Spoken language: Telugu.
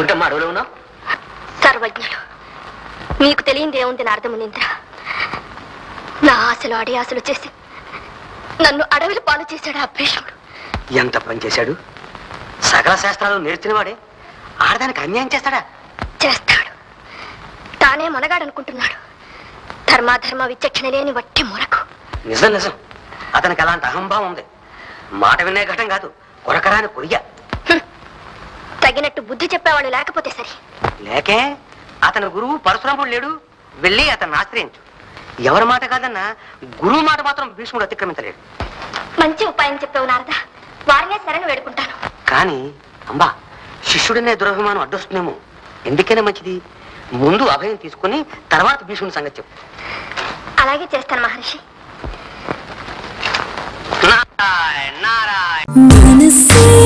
ఏమిటమ్మా అడవులో ఉన్నావు సర్వజ్ఞులు మీకు తెలియంది ఏముంది నా అర్థం నింద్ర నా ఆశలు అడి ఆశలు చేసి నన్ను అడవిలో పాలు చేశాడు ఆ భీష్ముడు ఎంత పని చేశాడు సకల శాస్త్రాలు నేర్చినవాడే ఆడదానికి అన్యాయం చేస్తాడా చేస్తాడు తానే మనగాడనుకుంటున్నాడు ధర్మాధర్మ విచక్షణ లేని వట్టి మొరకు నిజం నిజం అతనికి అలాంటి అహంభావం ఉంది మాట వినే ఘటం కాదు కొరకరాని కొయ్య తగినట్టు బుద్ధి చెప్పేవాళ్ళు లేకపోతే సరి లేకే అతని గురువు పరశురాముడు లేడు వెళ్ళి అతన్ని ఆశ్రయించు ఎవరి మాట కాదన్నా గురువు మాట మాత్రం భీష్ముడు అతిక్రమించలేడు మంచి ఉపాయం చెప్పావు నారదా వారినే శరణు వేడుకుంటాను కానీ అంబా శిష్యుడనే దురభిమానం అడ్డొస్తుందేమో ఎందుకైనా మంచిది ముందు అభయం తీసుకుని తర్వాత భీష్ముడి సంగతి చెప్పు అలాగే చేస్తాను మహర్షి నారాయణ నారాయణ మనసే